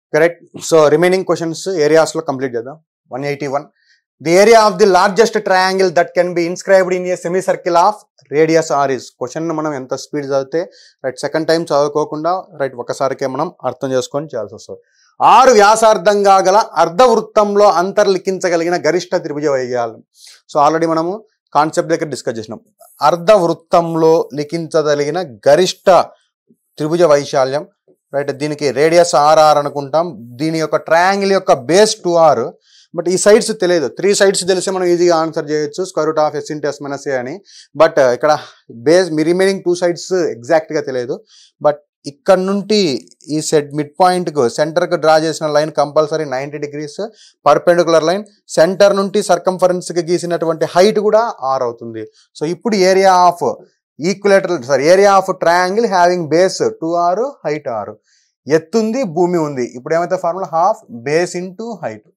correct so remaining questions ఏరియాస్లో complete చేద్దాం one eighty one the area of the largest triangle that can be inscribed in a semicircle of radius r is question మనం ఎంత speed చదివితే right second time చదువుకోకుండా right ఒకసారికే మనం అర్థం చేసుకొని చేయాల్సి వస్తుంది ఆరు వ్యాసార్థంగా గల అర్ధవృత్తంలో అంతర్లిఖించగలిగిన గరిష్ట త్రిభుజ వైశాల్యం సో ఆల్రెడీ మనము కాన్సెప్ట్ దగ్గర డిస్కస్ చేసినాం అర్ధవృత్తంలో లిఖించగలిగిన గరిష్ట త్రిభుజ వైశాల్యం రైట్ దీనికి రేడియస్ ఆర్ఆర్ అనుకుంటాం దీని యొక్క ట్రయాంగిల్ యొక్క బేస్ టూ ఆర్ బట్ ఈ సైడ్స్ తెలియదు త్రీ సైడ్స్ తెలిస్తే మనం ఈజీగా ఆన్సర్ చేయొచ్చు square root of s into s minus a అని బట్ ఇక్కడ బేస్ మీ రిమైనింగ్ టూ సైడ్స్ ఎగ్జాక్ట్గా తెలియదు బట్ ఇక్కడ నుండి ఈ సెట్ మిడ్ పాయింట్కు సెంటర్కి డ్రా చేసిన line compulsory ninety degrees perpendicular line centre నుండి సర్కంఫరెన్స్కి గీసినటువంటి హైట్ కూడా ఆర్ అవుతుంది సో ఇప్పుడు area of equilateral sorry area of triangle having base two r height r ఎత్తుంది భూమి ఉంది ఇప్పుడు ఏమైతే formula half base into height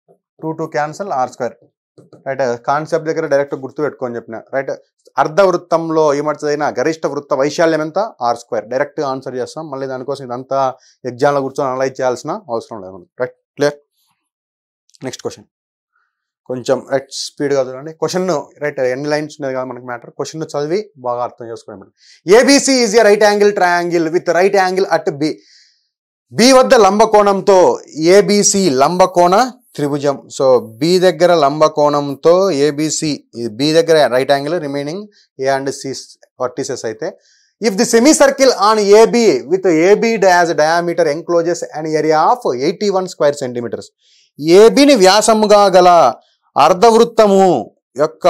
two two cancel r square right concept దగ్గర డైరెక్ట్ గుర్తు పెట్టుకొని చెప్పిన రైట్ అర్ధ వృత్తంలో ఏమవుతుందైనా గరిష్ట వృత్త వైశాల్యం ఎంత ఆర్ స్క్వేర్ డైరెక్ట్ ఆన్సర్ చేస్తాం మళ్ళీ దానికోసం ఇదంతా ఎగ్జామ్లో కూర్చొని అనలైజ్ చేయాల్సిన అవసరం లేదు మనకి రైట్ క్లియర్ నెక్స్ట్ క్వశ్చన్ కొంచెం రైట్ స్పీడ్గా చూడండి క్వశ్చన్ రైట్ ఎన్ని లైన్స్ ఉన్నది కదా మనకి మ్యాటర్ క్వశ్చన్ చదివి బాగా అర్థం చేసుకోండి ABC is a right angle triangle with right angle at B B వద్ద లంబకోణంతో ఏబిసి లంబకోణ త్రిభుజం సో బి దగ్గర లంబకోణంతో ఏబిసి బి దగ్గర right angle remaining A and C vertices అయితే if the semicircle on AB with AB does diameter encloses and area of eighty one square centimetres ఏబిని వ్యాసముగా గల అర్ధవృత్తము యొక్క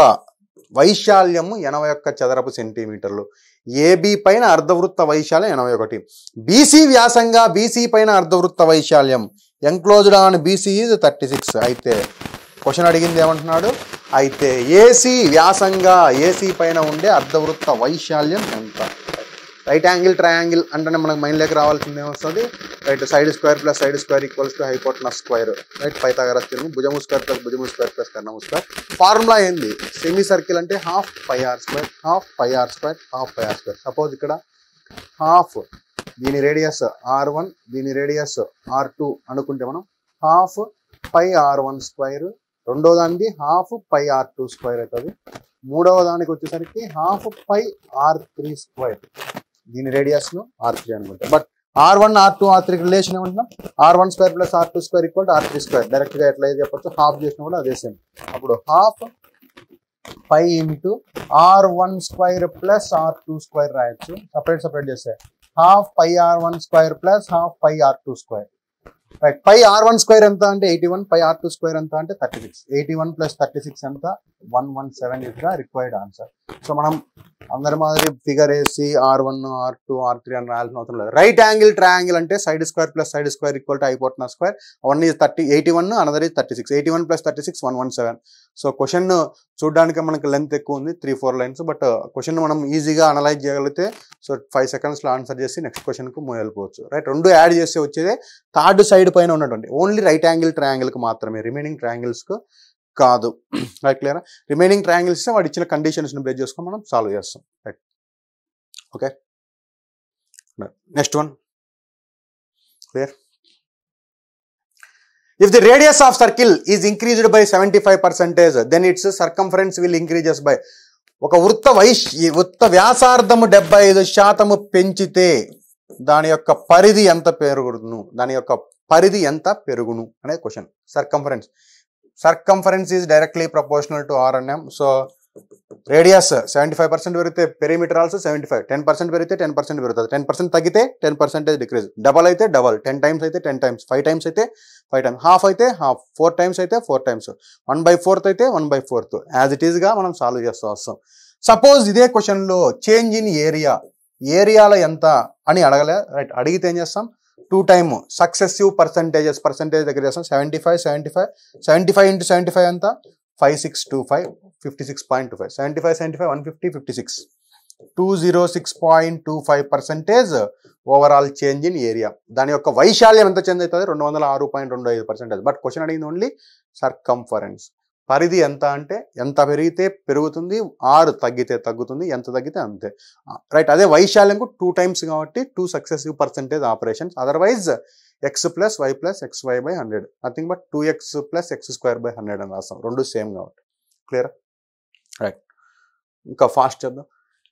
వైశాల్యము ఎనభై ఒక్క చదరపు సెంటీమీటర్లు ఏబి పైన అర్ధవృత్త వైశాల్యం ఎనభై ఒకటి బీసీ వ్యాసంగా బీసీ పైన అర్ధవృత్త వైశాల్యం enclosed on BC is thirty six అయితే క్వశ్చన్ అడిగింది ఏమంటున్నాడు అయితే ఏసీ వ్యాసంగా ఏసీ పైన ఉండే అర్ధవృత్త వైశాల్యం ఎంత రైట్ యాంగిల్ ట్రయాంగిల్ అంటేనే మనకు మైండ్లోకి రావాల్సింది ఏమొస్తుంది right side square plus side square equals to hypotenuse square right Pythagoras theorem భుజము స్క్వేర్ ప్లస్ భుజము స్క్వేర్ ప్లస్ కర్ణము స్క్వేర్ ఫార్ములా ఏంది సెమీ సర్కిల్ అంటే half pi r square half pi r square half pi r square suppose ఇక్కడ half దీని radius r one దీని radius r two అనుకుంటే మనం half pi r one square రెండో దానికి half pi r two square అవుతుంది మూడవ దానికి వచ్చేసరికి half pi r three square దీని రేడియస్ ను ఆర్ త్రీ అనుకుంటాం but r one r two r three relation ఏమంటున్నాం r one square plus r two square equal r three square direct గా ఎట్లా చెప్పొచ్చు హాఫ్ చేసినా కూడా అదే సేమ్ అప్పుడు half pi into r one square plus r two square రాయొచ్చు separate separate చేస్తే half pi r one square plus half pi r two square right pi r one square ఎంత అంటే eighty one pi r two square ఎంత అంటే thirty six eighty one plus thirty six ఎంత one one seven is the required answer so మనం అందరి మాదిరి figure వేసి r one r two r three అని రాయాల్సిన అవసరం లేదు రైట్ యాంగిల్ ట్రయాంగిల్ అంటే side square plus side square equal to అయిపోతున్న square one is thirty eighty one another is thirty six eighty one plus thirty six one one seven so question చూడడానికి మనకి length ఎక్కువ ఉంది three four lines but question మనం ఈజీగా analyse చేయగలిగితే so five సెకండ్స్లో answer చేసి నెక్స్ట్ క్వశ్చన్కి మూవ్ వెళ్ళిపోవచ్చు రైట్ రెండు యాడ్ చేసి వచ్చేదే థర్డ్ సైడ్ పైన ఉన్నటువంటి ఓన్లీ రైట్ యాంగిల్ ట్రయాంగిల్కి మాత్రమే రిమైనింగ్ ట్రయాంగిల్స్కు కాదు రైట్ క్లియర్ రిమైనింగ్ ట్రయాంగిల్స్ వాడు ఇచ్చిన కండిషన్స్ని బేస్ చేసుకొని మనం సాల్వ్ చేస్తాం right okay next one clear if the radius of circle is increased by seventy five percentage then its circumference will increases by ఒక వృత్త వైశ్ వృత్త వ్యాసార్థము డెబ్బై ఐదు శాతము పెంచితే దాని యొక్క పరిధి ఎంత పెరుగును దాని యొక్క పరిధి ఎంత పెరుగును అనే question circumference circumference is directly proportional to r అన్ఎం so radius seventy five percent పెరిగితే perimeter also seventy five ten percent పెరిగితే టెన్ పర్సెంట్ పెరుగుతుంది టెన్ పర్సెంట్ తగ్గితే టెన్ పర్సెంటేజ్ డిక్రీజ్ డబల్ అయితే డబల్ టెన్ టైమ్స్ అయితే టెన్ టైమ్స్ ఫైవ్ టైమ్స్ అయితే five times half అయితే half four times అయితే four times one by fourth అయితే one by fourth as it ఈస్గా మనం సాల్వ్ చేస్తూ వస్తాం సపోజ్ ఇదే క్వశ్చన్లో చేంజ్ ఇన్ ఏరియా ఏరియాలో ఎంత అని అడగలే రైట్ అడిగితే ఏం చేస్తాం two time successive percentages percentage దగ్గర చేస్తాం seventy five seventy five seventy five into seventy five ఎంత five six two five fifty six point two five seventy five seventy five one fifty fifty six two zero six point two five percentage overall change in area దాని యొక్క వైశాల్యం ఎంత change అవుతుంది రెండు వందల ఆరు point రెండు ఐదు పర్సెంటేజ్ బట్ క్వశ్చన్ అడిగింది ఓన్లీ సర్కంఫరెన్స్ పరిధి ఎంత అంటే ఎంత పెరిగితే పెరుగుతుంది ఆరు తగ్గితే తగ్గుతుంది ఎంత తగ్గితే అంతే రైట్ అదే వైశాల్యంకు టూ టైమ్స్ కాబట్టి two successive percentage operations otherwise x plus y plus x y by hundred nothing but two x plus x square by hundred అని రాస్తాం రెండు సేమ్ కాబట్టి క్లియర్ రైట్ ఇంకా ఫాస్ట్ చేద్దాం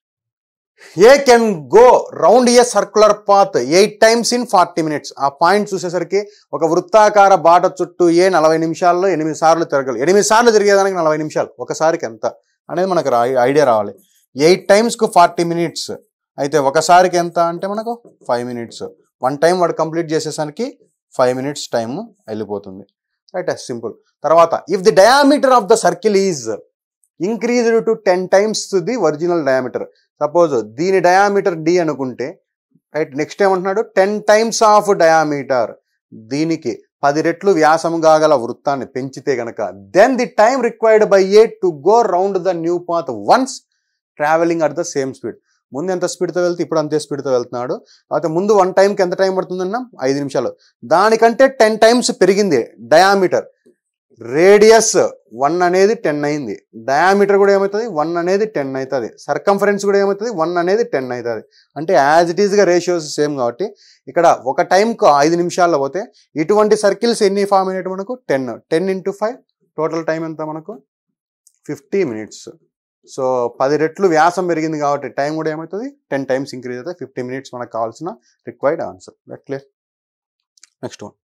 A can go round a circular path eight times in forty minutes ఆ point చూసేసరికి ఒక వృత్తాకార బాట చుట్టూ ఏ నలభై నిమిషాల్లో ఎనిమిది సార్లు తిరగలి ఎనిమిది సార్లు తిరిగేదానికి నలభై నిమిషాలు ఒకసారికి ఎంత అనేది మనకు రా ఐడియా రావాలి ఎయిట్ టైమ్స్కు ఫార్టీ మినిట్స్ అయితే ఒకసారికి ఎంత అంటే మనకు ఫైవ్ మినిట్స్ వన్ టైం వాడు కంప్లీట్ చేసేసరికి ఫైవ్ మినిట్స్ టైం వెళ్ళిపోతుంది రైట్ సింపుల్ తర్వాత if the diameter of the circle is increased to ten times the original diameter suppose దీని డయామీటర్ డి అనుకుంటే రైట్ నెక్స్ట్ ఏమంటున్నాడు టెన్ టైమ్స్ ఆఫ్ డయామీటర్ దీనికి పది రెట్లు వ్యాసం కాగల వృత్తాన్ని పెంచితే గనక then the time required by A to go round the new path once travelling at the same speed ముందు ఎంత స్పీడ్తో వెళ్తే ఇప్పుడు అంతే స్పీడ్తో వెళ్తున్నాడు అయితే ముందు వన్ టైంకి ఎంత టైం పడుతుందన్నా ఐదు నిమిషాలు దానికంటే టెన్ టైమ్స్ పెరిగింది డయామీటర్ రేడియస్ వన్ అనేది టెన్ అయింది డయామీటర్ కూడా ఏమవుతుంది వన్ అనేది టెన్ అవుతుంది సర్కంఫరెన్స్ కూడా ఏమవుతుంది వన్ అనేది టెన్ అవుతుంది అంటే యాజ్ ఇట్ ఈస్గా రేషియోస్ సేమ్ కాబట్టి ఇక్కడ ఒక టైంకు ఐదు నిమిషాల్లో పోతే ఇటువంటి సర్కిల్స్ ఎన్ని ఫామ్ అయినట్టు మనకు ten ten into five total time ఎంత మనకు ఫిఫ్టీ మినిట్స్ సో పది రెట్లు వ్యాసం పెరిగింది కాబట్టి టైం కూడా ఏమవుతుంది టెన్ టైమ్స్ ఇంక్రీజ్ అవుతుంది ఫిఫ్టీ మినిట్స్ మనకు కావాల్సిన required answer right clear next one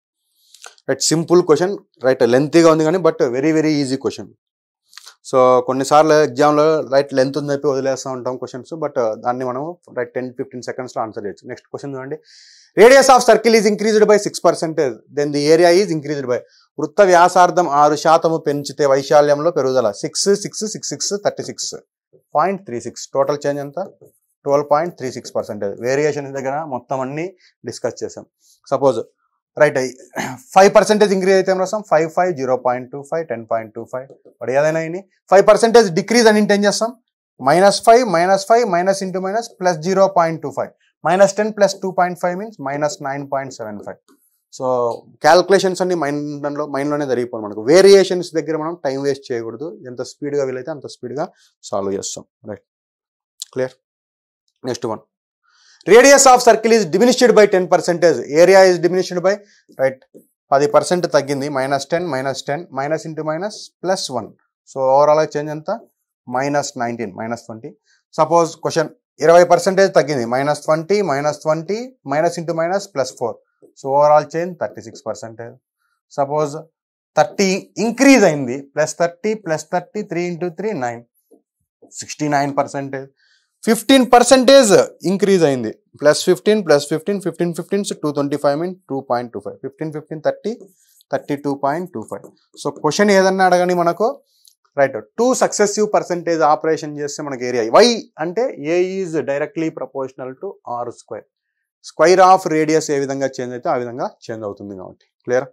right simple question right లెంతీగా ఉంది కానీ but very very easy question so కొన్నిసార్లు ఎగ్జామ్లో రైట్ లెంత్ ఉంది చెప్పి వదిలేస్తూ ఉంటాం క్వశ్చన్స్ బట్ దాన్ని మనం రైట్ టెన్ ఫిఫ్టీన్ సెకండ్స్లో ఆన్సర్ చేయొచ్చు నెక్స్ట్ క్వశ్చన్ చూడండి radius of circle is increased by six percentage then the area is increased by వృత్త వ్యాసార్థం ఆరు శాతము పెంచితే వైశాల్యంలో పెరుగుదల six six six six thirty six point three six total change ఎంత twelve point three six percentage variations దగ్గర మొత్తం అన్ని డిస్కస్ చేసాం suppose right five percentage increase అయితే ఏం రాస్తాం five five zero point two five ten point two five వాడు ఏదైనా అయినాయి ఫైవ్ పర్సెంటేజ్ డిక్రీజ్ అని ఏం చేస్తాం minus five minus five minus into minus plus zero point two five minus ten plus two point five means minus nine point seven five so calculations అన్ని మైండ్లో మైండ్లోనే జరిగిపోయి మనకు వేరియేషన్స్ దగ్గర మనం టైం వేస్ట్ చేయకూడదు ఎంత స్పీడ్గా వీలైతే అంత స్పీడ్గా సాల్వ్ చేస్తాం right clear next one radius of circle is diminished by ten percentage area is diminished by right పది పర్సెంట్ తగ్గింది minus ten minus ten minus into minus plus one so overall change ఎంత minus nineteen minus twenty suppose question ఇరవై percentage తగ్గింది minus twenty minus twenty minus into minus plus four so overall change thirty six percentage suppose thirty increase అయింది plus thirty plus thirty three into three nine sixty nine percentage fifteen percentage increase అయింది plus fifteen plus fifteen fifteen fifteen two twenty five mean two point two five fifteen fifteen thirty thirty two point two five so question ఏదన్నా అడగని మనకు right two successive percentage operation చేస్తే మనకి area why అంటే A is directly proportional to r square square of radius ఏ విధంగా change అయితే ఆ విధంగా చేంజ్ అవుతుంది కాబట్టి clear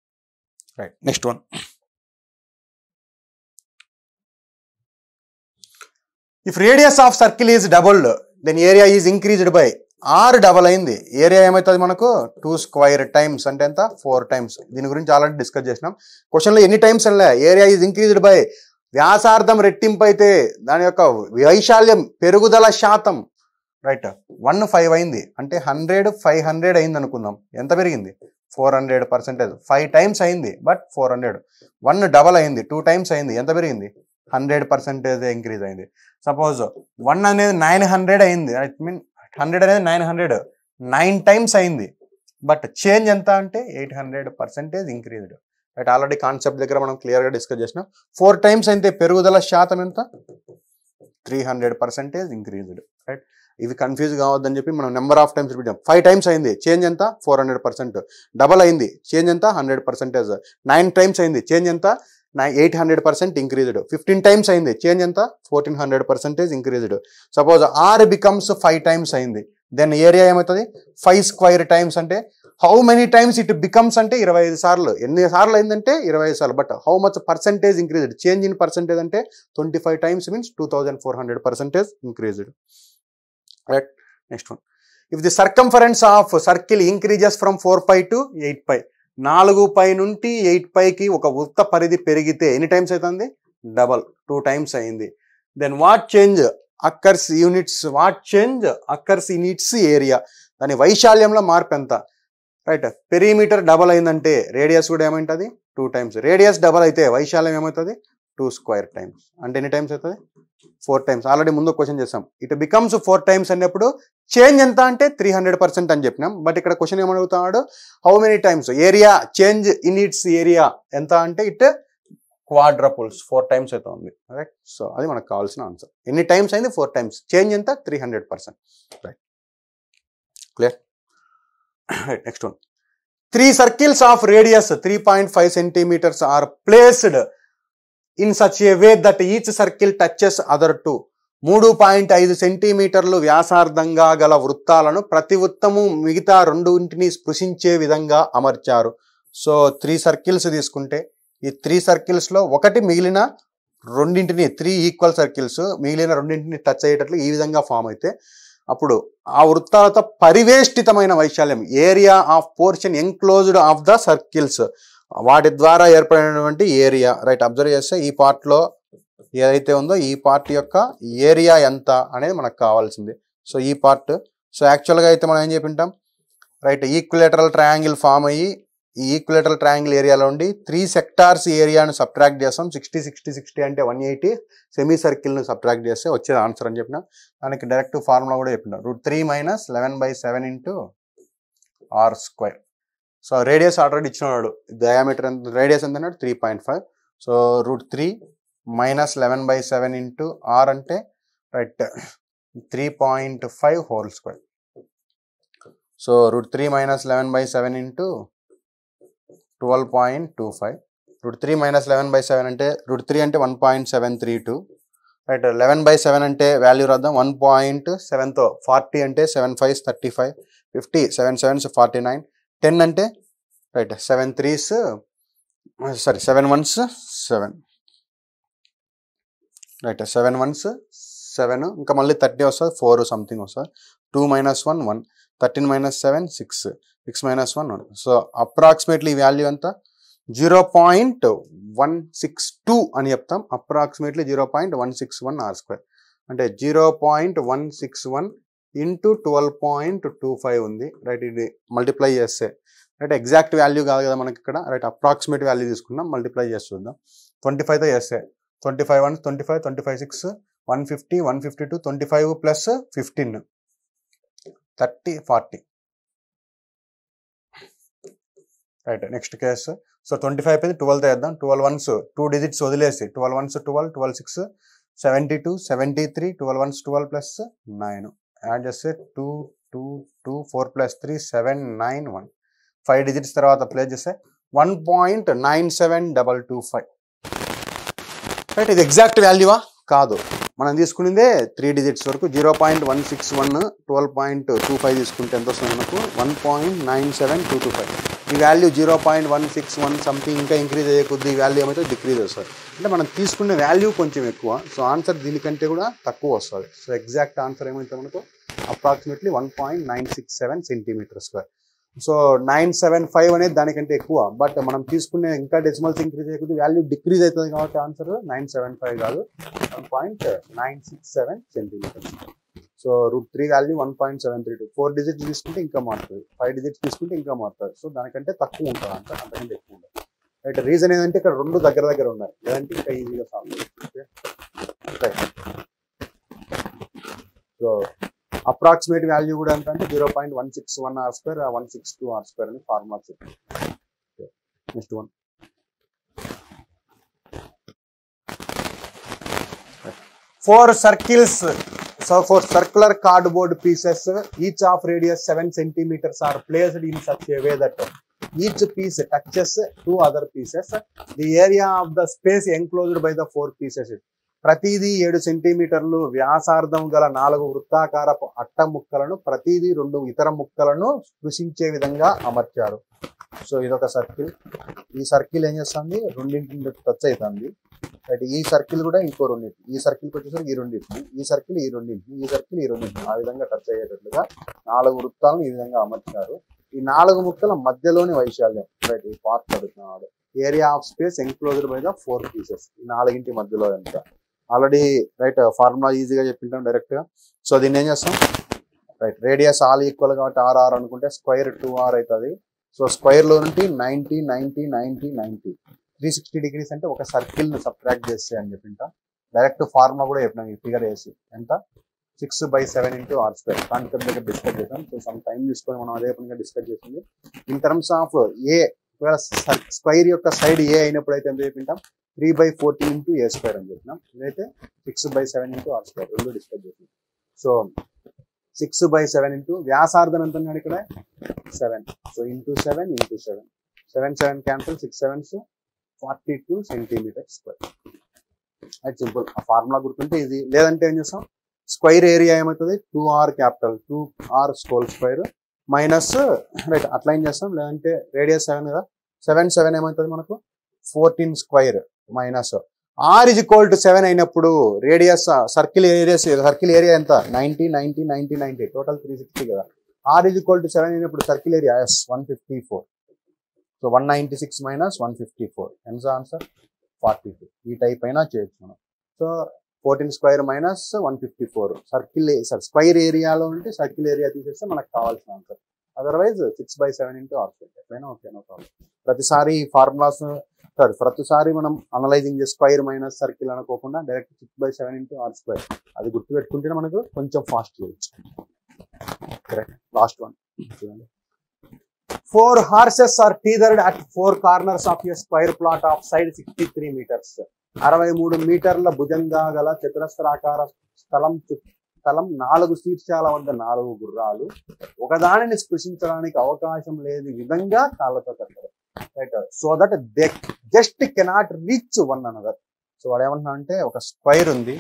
right next one if radius of circle is doubled then area is increased by r double అయింది area ఏమవుతుంది మనకు టూ స్క్వైర్ టైమ్స్ అంటే ఎంత ఫోర్ టైమ్స్ దీని గురించి ఆల్రెడీ డిస్కస్ చేసినాం క్వశ్చన్లో ఎన్ని టైమ్స్ వెళ్ళా ఏరియా ఈజ్ ఇంక్రీజ్డ్ బై వ్యాసార్థం రెట్టింపు అయితే దాని యొక్క వైశాల్యం పెరుగుదల శాతం రైట్ వన్ ఫైవ్ అయింది అంటే హండ్రెడ్ ఫైవ్ హండ్రెడ్ అయింది అనుకుందాం ఎంత పెరిగింది four hundred percentage five times అయింది but four hundred one double అయింది టూ టైమ్స్ అయింది ఎంత పెరిగింది హండ్రెడ్ పర్సెంటేజ్ ఇంక్రీజ్ అయింది సపోజ్ వన్ అనేది నైన్ హండ్రెడ్ అయింది ఐ మీన్ హండ్రెడ్ అనేది నైన్ హండ్రెడ్ నైన్ టైమ్స్ అయింది బట్ చేంజ్ ఎంత అంటే eight hundred percentage increased right already concept దగ్గర మనం క్లియర్గా డిస్కస్ చేసినాం ఫోర్ టైమ్స్ అయితే పెరుగుదల శాతం ఎంత three hundred percentage increased right ఇవి కన్ఫ్యూజ్ కావద్దని చెప్పి మనం number of times repeat five times అయింది చేంజ్ ఎంత ఫోర్ హండ్రెడ్ పర్సెంట్ డబల్ అయింది చేంజ్ ఎంత హండ్రెడ్ పర్సెంటేజ్ నైన్ టైమ్స్ అయింది చేంజ్ ఎంత nine eight hundred percent increased fifteen times అయింది చేంజ్ ఎంత fourteen hundred percentage increased suppose r becomes five times అయింది then area ఏమవుతుంది ఫైవ్ స్క్వైర్ టైమ్స్ అంటే how many times it becomes అంటే ఇరవై ఐదు సార్లు ఎన్ని సార్లు అయిందంటే ఇరవై ఐదు సార్లు but how much percentage increased change in percentage అంటే twenty five times means two thousand four hundred percentage increased right next one if the circumference of circle increases from four pi to eight pi నాలుగు pi నుండి eight పైకి ఒక వృత్త పరిధి పెరిగితే ఎన్ని times అవుతుంది డబల్ టూ టైమ్స్ అయింది then what change occurs units what change occurs units area దాని వైశాల్యంలో మార్పు ఎంత రైట్ పెరీమీటర్ డబల్ అయిందంటే రేడియస్ కూడా ఏమైంటుంది టూ టైమ్స్ రేడియస్ డబల్ అయితే వైశాల్యం ఏమవుతుంది టూ స్క్వేర్ టైమ్స్ అంటే ఎన్ని టైమ్స్ అవుతుంది ఫోర్ టైమ్స్ ఆల్రెడీ ముందు క్వశ్చన్ చేసాం ఇట్ బికమ్స్ ఫోర్ టైమ్స్ అన్నప్పుడు చేంజ్ ఎంత అంటే త్రీ హండ్రెడ్ పర్సెంట్ అని చెప్పినాం బట్ ఇక్కడ క్వశ్చన్ ఏమడుగుతున్నాడు how many times area change in its area ఎంత అంటే ఇట్ క్వాడ్రపుల్స్ ఫోర్ టైమ్స్ అయితే ఉంది రైట్ సో అది మనకు కావాల్సిన ఆన్సర్ ఎన్ని టైమ్స్ అయింది ఫోర్ టైమ్స్ చేంజ్ ఎంత three hundred percent right clear right next one three circles of radius three point five centimeters are placed in such a way that each circle touches other two మూడు పాయింట్ ఐదు సెంటీమీటర్లు వ్యాసార్థంగా గల వృత్తాలను ప్రతి వృత్తము మిగతా రెండింటిని స్పృశించే విధంగా అమర్చారు సో త్రీ సర్కిల్స్ తీసుకుంటే ఈ త్రీ సర్కిల్స్లో ఒకటి మిగిలిన రెండింటిని త్రీ ఈక్వల్ సర్కిల్స్ మిగిలిన రెండింటిని టచ్ అయ్యేటట్లు ఈ విధంగా ఫామ్ అయితే అప్పుడు ఆ వృత్తాలతో పరివేష్టితమైన వైశాల్యం area of portion enclosed of the circles వాటి ద్వారా ఏర్పడినటువంటి ఏరియా రైట్ అబ్జర్వ్ చేస్తే ఈ పార్ట్లో ఏదైతే ఉందో ఈ పార్ట్ యొక్క ఏరియా ఎంత అనేది మనకు కావాల్సింది సో ఈ పార్ట్ సో యాక్చువల్గా అయితే మనం ఏం చెప్పింటాం రైట్ ఈక్యులేటరల్ ట్రయాంగిల్ ఫామ్ అయ్యి ఈ ఈక్యులేటరల్ ట్రయాంగిల్ ఏరియాలో ఉండి త్రీ సెక్టార్స్ ఏరియాను సబ్ట్రాక్ట్ చేస్తాం సిక్స్టీ సిక్స్టీ సిక్స్టీ అంటే వన్ ఎయిటీ సెమీ సర్కిల్ను సబ్ట్రాక్ట్ చేస్తే వచ్చేది ఆన్సర్ అని చెప్పిన దానికి డైరెక్ట్ ఫార్ములా కూడా చెప్పిన root three minus eleven by seven into r square so radius already ఇచ్చినాడు డయామీటర్ ఎంత రేడియస్ ఎంత అన్నాడు three point five so root three minus eleven by seven into r అంటే right three point five whole square so root three minus eleven by seven into twelve point two five root three minus eleven by seven అంటే root three అంటే one point seven three two right eleven by seven అంటే value రాద్దాం one point సెవెన్తో forty అంటే seven five thirty five fifty seven sevens forty nine ten అంటే right seven threes sorry seven ones seven right seven ones seven ఇంకా మళ్ళీ thirty వస్తుంది four something వస్తుంది two minus one one thirteen minus seven six six minus one one so approximately value ఎంత zero point one six two అని చెప్తాం approximately zero point one six one r square అంటే zero point one six one into twelve point two five ఉంది right ఇది multiply చేస్తే right exact value కాదు కదా మనకి ఇక్కడ రైట్ అప్రాక్సిమేట్ వాల్యూ తీసుకున్నాం మల్టిప్లై చేసి చూద్దాం ట్వంటీ ఫైవ్తో చేస్తే twenty five one twenty five twenty five six one fifty one fifty two twenty five plus fifteen thirty forty right next case so twenty five అయిపోయింది ట్వెల్వ్ వేద్దాం twelve ones two digits వదిలేసి twelve ones twelve twelve six seventy two seventy three twelve ones twelve plus nine add చేస్తే two two two four plus three seven nine one five digits తర్వాత play చేస్తే one point nine seven double two five right ఇది exact వాల్యూవా కాదు మనం తీసుకునేదే three digits వరకు zero point one six one twelve point two five తీసుకుంటే ఎంత వస్తుంది మనకు one point nine seven two two five ఈ value zero point one six one something ఇంకా ఇంక్రీజ్ అయ్యే కొద్ది ఈ వాల్యూ ఏమైతే డిక్రీజ్ వస్తుంది అంటే మనం తీసుకునే వాల్యూ కొంచెం ఎక్కువ సో ఆన్సర్ దీనికంటే కూడా తక్కువ వస్తుంది సో ఎగ్జాక్ట్ ఆన్సర్ ఏమైతే మనకు approximately one point nine six seven centimeter square so nine seven five అనేది దానికంటే ఎక్కువ బట్ మనం తీసుకునే ఇంకా డెసిమల్స్ ఇంక్రీజ్ అయ్యే వాల్యూ డిక్రీజ్ అవుతుంది కాబట్టి ఆన్సర్ నైన్ సెవెన్ ఫైవ్ కాదు one point nine six seven centimeters so root three value one point seven three two four digits తీసుకుంటే ఇంకా మారుతుంది ఫైవ్ డిజిట్స్ తీసుకుంటే ఇంకా మారుతుంది సో దానికంటే తక్కువ ఉంటుంది అంత అంతకంటే ఎక్కువ ఉంటుంది రైట్ రీజన్ ఏంటంటే ఇక్కడ రెండు దగ్గర దగ్గర ఉన్నాయి లేదంటే ఇంకా ఈజీగా solve right so approximate value కూడా ఎంత అంటే zero point one six one r square one six two r square అని ఫార్ములా చెప్పింది next one four circles so four circular cardboard pieces each of radius seven centimeters are placed in such a way that each piece touches two other pieces the area of the space enclosed by the four pieces ప్రతిదీ ఏడు సెంటీమీటర్లు వ్యాసార్థం గల నాలుగు వృత్తాకారపు అట్ట ముక్కలను ప్రతిదీ రెండు ఇతర ముక్కలను స్పృశించే విధంగా అమర్చారు సో ఇదొక సర్కిల్ ఈ సర్కిల్ ఏం చేస్తుంది రెండింటిని టచ్ అవుతుంది రైట్ ఈ సర్కిల్ కూడా ఇంకో రెండింటి ఈ సర్కిల్కి వచ్చేసరికి ఈ రెండింటిని ఈ సర్కిల్ ఈ రెండింటిని ఈ సర్కిల్ ఈ రెండింటిని ఆ విధంగా టచ్ అయ్యేటట్లుగా నాలుగు వృత్తాలను ఈ విధంగా అమర్చారు ఈ నాలుగు ముక్కల మధ్యలోని వైశాల్యం రైట్ ఈ పార్ట్ పడుతున్నాడు area of space enclosed by the four pieces ఈ నాలుగింటి మధ్యలో ఎంత ఆల్రెడీ రైట్ ఫార్ములా ఈజీగా చెప్పింటాం డైరెక్ట్ గా సో దీన్ని ఏం చేస్తాం రైట్ రేడియస్ ఆల్ ఈక్వల్ కాబట్టి ఆర్ ఆర్ అనుకుంటే స్క్వైర్ టూ ఆర్ అవుతుంది సో స్క్వైర్ లో నుండి ninety ninety ninety ninety three sixty degrees అంటే ఒక సర్కిల్ ను సబ్ట్రాక్ట్ చేస్తే అని చెప్పింట డైరెక్ట్ ఫార్ములా కూడా చెప్పినాం ఈ ఫిగర్ వేసి ఎంత six by seven into r square concept దగ్గర డిస్కస్ చేసాం సో సమ్ టైం తీసుకొని మనం అదే పనిగా డిస్కస్ చేసింది in terms of a square యొక్క సైడ్ ఏ అయినప్పుడు అయితే ఎంత చెప్పింటాం three by fourteen into a square అని చెప్పినాం ఇదైతే six by seven into r square రెండు డిస్కస్ చేసాం so six by seven into వ్యాసార్థం ఎంత ఉన్నాడు ఇక్కడ seven so into seven into seven seven seven cancel six sevens forty two centimeter square అది సింపుల్ ఆ ఫార్ములా గుర్తుంటే ఇది లేదంటే ఏం చేస్తాం స్క్వైర్ ఏరియా ఏమవుతుంది two r capital two r స్కోల్ స్క్వైర్ మైనస్ రైట్ అట్లా ఏం చేస్తాం లేదంటే రేడియస్ సెవెన్ కదా సెవెన్ సెవెన్ ఏమవుతుంది మనకు fourteen square minus r is equal to seven అయినప్పుడు radius circle areas circle area ఎంత ninety ninety ninety ninety total three sixty కదా r is equal to seven అయినప్పుడు circle area yes one fifty four so one ninety six minus one fifty four ఎంత answer forty two ఈ type అయినా చేయొచ్చు మనం so fourteen square minus one fifty four circle sir square ఏరియాలో ఉంటే circle area తీసేస్తే మనకు కావాల్సిన answer otherwise six by seven into r ఎట్లయినా ఓకే నో ప్రాబ్లం ప్రతిసారి ఫార్ములాస్ సారీ ప్రతిసారి మనం అనలైజింగ్ స్క్వైర్ మైనస్ సర్కిల్ అనుకోకుండా direct six by seven into r square అది గుర్తుపెట్టుకుంటేనే మనకు కొంచెం ఫాస్ట్ చేయొచ్చు కరెక్ట్ లాస్ట్ వన్ చూడండి four horses are tethered at four corners of a square plot of side sixty three metres అరవై మూడు మీటర్ల భుజంగా గల చతురస్రాకార స్థలం చు- స్థలం నాలుగు శీర్షాల వద్ద నాలుగు గుర్రాలు ఒకదానిని స్పృశించడానికి అవకాశం లేని విధంగా కాళ్ళతో కట్టారు right so that they just cannot reach one another so వాడు ఏమంటున్నా అంటే ఒక స్క్వైర్ ఉంది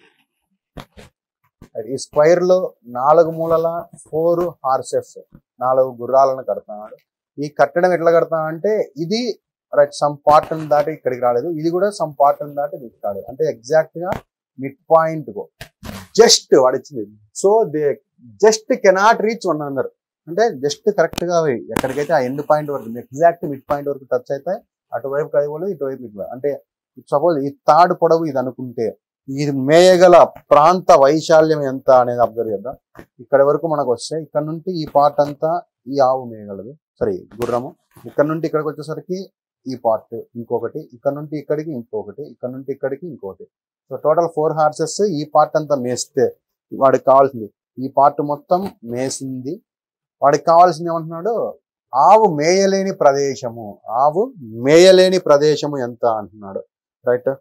Right, ఈ స్క్వైర్ లో నాలుగు మూలల ఫోర్ హార్సెస్ నాలుగు గుర్రాలను కడతాడు ఈ కట్టడం ఎట్లా కడతా అంటే ఇది రైట్ సమ్ పార్ట్ దాటి ఇక్కడికి రాలేదు ఇది కూడా సమ్ పార్ట్ దాటి ఇక్కడికి రాలేదు అంటే ఎగ్జాక్ట్ గా మిడ్ పాయింట్ జస్ట్ వాడిచ్చింది so they just cannot reach one అన్నారు అంటే జస్ట్ కరెక్ట్ గా అవి ఎక్కడికైతే ఆ ఎండ్ పాయింట్ వరకు ఎగ్జాక్ట్ మిడ్ పాయింట్ వరకు టచ్ అయితే అటువైపు కదిపోలేదు ఇటువైపు ఇటు అంటే సపోజ్ ఈ తాడు పొడవు ఇది అనుకుంటే ఇది మేయగల ప్రాంత వైశాల్యం ఎంత అనేది అబ్జర్వ్ చేద్దాం ఇక్కడ వరకు మనకు వస్తే ఇక్కడ నుండి ఈ పార్ట్ అంతా ఈ ఆవు మేయగలదు సారీ గుర్రము ఇక్కడ నుండి ఇక్కడికి వచ్చేసరికి ఈ పార్ట్ ఇంకొకటి ఇక్కడ నుండి ఇక్కడికి ఇంకొకటి ఇక్కడ నుండి ఇక్కడికి ఇంకొకటి సో టోటల్ ఫోర్ హార్సెస్ ఈ పార్ట్ అంతా మేస్తే వాడికి కావాల్సింది ఈ పార్ట్ మొత్తం మేసింది వాడికి కావాల్సింది ఏమంటున్నాడు ఆవు మేయలేని ప్రదేశము ఆవు మేయలేని ప్రదేశము ఎంత అంటున్నాడు రైట్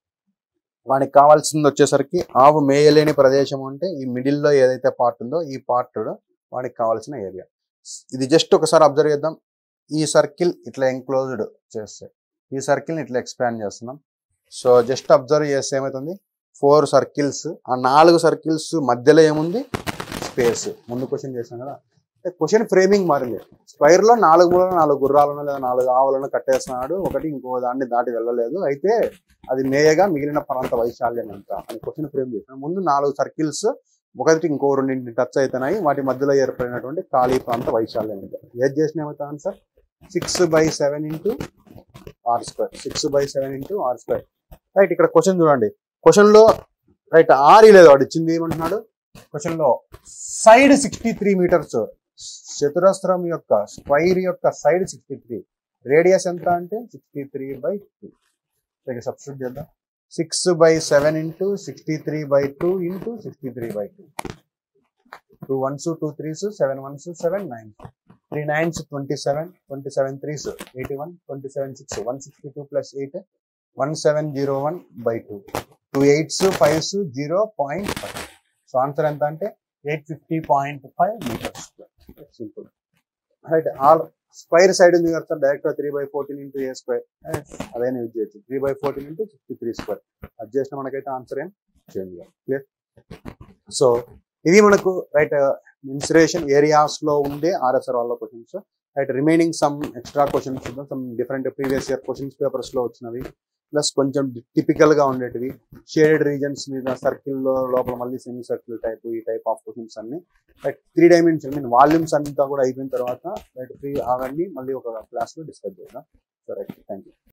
వానికి కావాల్సింది వచ్చేసరికి ఆవు మేయలేని ప్రదేశం అంటే ఈ మిడిల్ లో ఏదైతే పార్ట్ ఉందో ఈ పార్ట్ వానికి కావాల్సిన ఏరియా ఇది జస్ట్ ఒకసారి అబ్జర్వ్ చేద్దాం ఈ సర్కిల్ ఇట్లా ఎంక్లోజ్డ్ చేస్తే ఈ సర్కిల్ ఇట్లా ఎక్స్పాండ్ చేస్తున్నాం సో జస్ట్ అబ్జర్వ్ చేస్తే ఏమవుతుంది ఫోర్ సర్కిల్స్ ఆ నాలుగు సర్కిల్స్ మధ్యలో ఏముంది స్పేస్ ముందు క్వశ్చన్ చేసాం కదా అంటే క్వశ్చన్ ఫ్రేమింగ్ మారింది స్క్వైర్ లో నాలుగు మూలలో నాలుగు గుర్రాలను లేదా నాలుగు ఆవులను కట్టేస్తున్నాడు ఒకటి ఇంకో దాన్ని దాటి వెళ్ళలేదు అయితే అది మేయగా మిగిలిన ప్రాంత వైశాల్యం ఎంత అని క్వశ్చన్ ఫ్రేమ్ చేసిన ముందు నాలుగు సర్కిల్స్ ఒకటి ఇంకో రెండింటిని టచ్ అవుతున్నాయి వాటి మధ్యలో ఏర్పడినటువంటి ఖాళీ ప్రాంత వైశాల్యం ఎంత ఏది చేసిన ఏమవుతా answer six by seven into r square six by seven into r square right ఇక్కడ క్వశ్చన్ చూడండి క్వశ్చన్ లో రైట్ ఆర్ లేదు వాడు ఇచ్చింది ఏమంటున్నాడు క్వశ్చన్ లో సైడ్ సిక్స్టీ త్రీ మీటర్స్ చతురస్రం యొక్క స్క్వైర్ యొక్క సైడ్ సిక్స్టీ త్రీ రేడియస్ ఎంత అంటే సిక్స్టీ త్రీ బై టూ ఇక్కడ సబ్స్టిట్యూట్ చేద్దాం six by seven into sixty three by two into sixty three by two two ones two threes seven ones seven nine three nines twenty seven twenty seven threes eighty one twenty seven six one sixty two plus eight one seven zero one by two two eights fives zero point five so answer ఎంత అంటే eight fifty point five metres simple right all square side ఉంది కదా sir direct three by fourteen into a square అదైనా use చేయొచ్చు three by fourteen into sixty three square అది చేసిన మనకైతే answer ఏం చేంజ్ క్లియర్ సో ఇవి మనకు రైట్ ఇన్సురేషన్ ఏరియాస్ లో ఉండే ఆర్ఎస్ఆర్ వాళ్ళ questions right remaining some extra questions చూద్దాం some different previous year questions papers లో వచ్చినవి ప్లస్ కొంచెం టిపికల్ గా ఉండేటివి షేడెడ్ రీజన్స్ మీద సర్కిల్ లో లోపల మళ్ళీ సెమీ సర్కిల్ టైప్ ఈ టైప్ ఆఫ్ క్వశ్చన్స్ అన్ని right three dimension mean volumes అంతా కూడా అయిపోయిన తర్వాత రైట్ త్రీ అవన్నీ మళ్ళీ ఒక క్లాస్ లో డిస్కస్ చేద్దాం సో రైట్ థ్యాంక్ యూ